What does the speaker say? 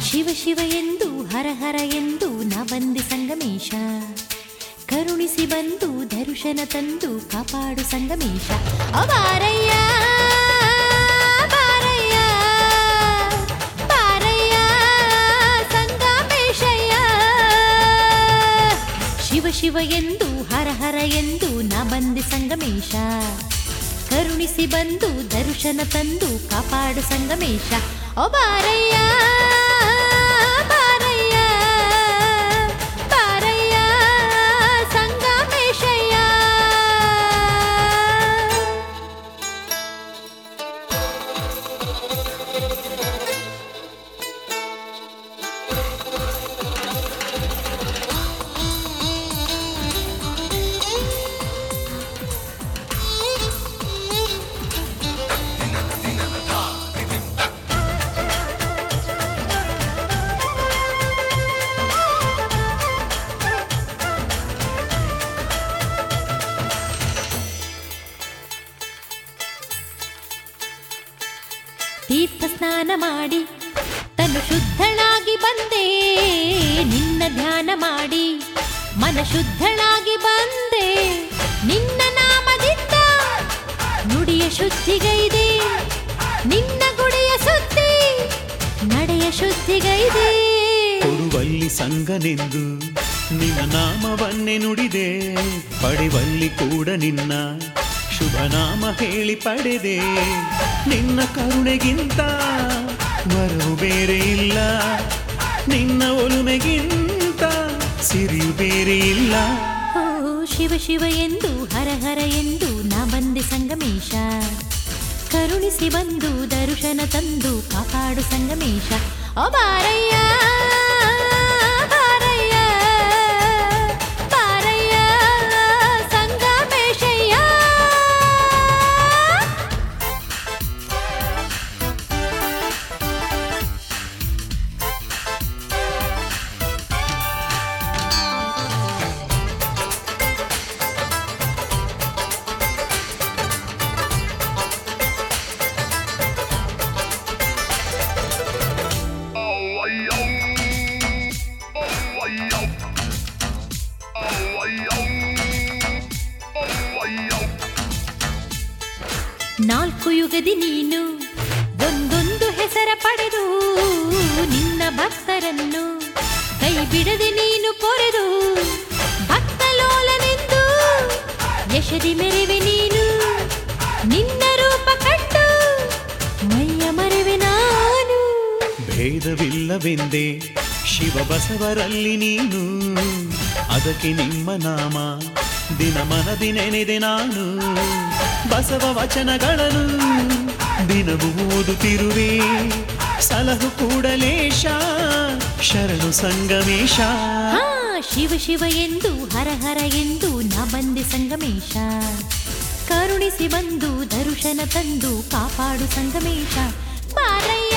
ಶಿವ ಶಿವ ಎಂದು ಹರ ಹರ ಎಂದು ನಾ ಬಂದೆ ಸಂಗಮೇಶ ಕರುಣಿಸಿ ಬಂದು ದರ್ಶನ ತಂದು ಕಾಪಾಡು ಸಂಗಮೇಶ ಅಬಾರಯ್ಯ ಬಾರಯ್ಯ ಬಾರಯ್ಯ ಸಂಗಮೇಶಯ್ಯ ಶಿವ ಶಿವ ಎಂದು ಹರ ಹರ ಎಂದು ನಾ ಬಂದೆ ಸಂಗಮೇಶ ಕರುಣಿಸಿ ಬಂದು ದರ್ಶನ ತಂದು ಕಾಪಾಡು ಸಂಗಮೇಶ ಓ ಬಾರಯ್ಯ ಬಾರಯ್ಯ ಬಾರಯ್ಯ ಸಂಗಮೇಶಯ್ಯ ತೀರ್ಥ ಸ್ನಾನ ಮಾಡಿ ತನು ಶುದ್ಧಳಾಗಿ ಬಂದೆ ನಿನ್ನ ಧ್ಯಾನ ಮಾಡಿ ಮನ ಶುದ್ಧಳಾಗಿ ಬಂದೆ ನಿನ್ನ ನಾಮದಿಂದ ನುಡಿಯ ಶುದ್ಧಿಗೈದೆ ನಿನ್ನ ಗುಡಿಯ ಸುದ್ದಿ ನಡೆಯ ಶುದ್ಧಿಗೈದೆ ಕೊಡುವಲ್ಲಿ ಸಂಗನೆಂದು ನಿನ್ನ ನಾಮವನ್ನೇ ನುಡಿದೆ ಪಡೆವಲ್ಲಿ ಕೂಡ ನಿನ್ನ ಶುಭ ನಾಮ ಹೇಳಿ ಪಡೆದೆ ನಿನ್ನ ಕರುಣೆಗಿಂತ ವರವು ಬೇರೆ ಇಲ್ಲ ನಿನ್ನ ಒಲುಮೆಗಿಂತ ಸಿರಿಯು ಬೇರೆ ಇಲ್ಲ ಓ ಶಿವ ಶಿವ ಎಂದು ಹರ ಹರ ಎಂದು ನಾ ಬಂದೆ ಸಂಗಮೇಶ ಕರುಣಿಸಿ ಬಂದು ದರ್ಶನ ತಂದು ಕಾಪಾಡು ಸಂಗಮೇಶ ಓ ಬಾರಯ್ಯ ಬಾರಯ್ಯ ಬಾರಯ್ಯ ಸಂಗಮೇಶಯ್ಯ ನಾಲ್ಕು ಯುಗದಿ ನೀನು ಒಂದೊಂದು ಹೆಸರ ಪಡೆದು ನಿನ್ನ ಭಕ್ತರನ್ನು ಕೈ ಬಿಡದೆ ನೀನು ಪೊರೆದು ಭಕ್ತಲೋಲನೆಂದು ಯಶದಿ ಮೆರೆವೆ ನೀನು ನಿನ್ನ ರೂಪ ಕಂಡು ಮೈಯ ಮರೆವೆ ನಾನು ಭೇದವಿಲ್ಲವೆಂದೇ ಶಿವ ಬಸವರಲ್ಲಿ ನೀನು ಅದಕ್ಕೆ ನಿಮ್ಮ ನಾಮ ದಿನ ಮನದಿ ನೆನೆದೆ ನಾನು ಬಸವ ವಚನಗಳನ್ನು ದಿನವೂ ಓದುತ್ತಿರುವೆ ಸಲಹು ಕೂಡಲೇಶ ಶರಣು ಸಂಗಮೇಶ ಹಾ ಶಿವ ಶಿವ ಎಂದು ಹರ ಹರ ಎಂದು ನಾ ಬಂದೆ ಸಂಗಮೇಶ ಕರುಣಿಸಿ ಬಂದು ದರ್ಶನ ತಂದು ಕಾಪಾಡು ಸಂಗಮೇಶ ಬಾರಯ್ಯ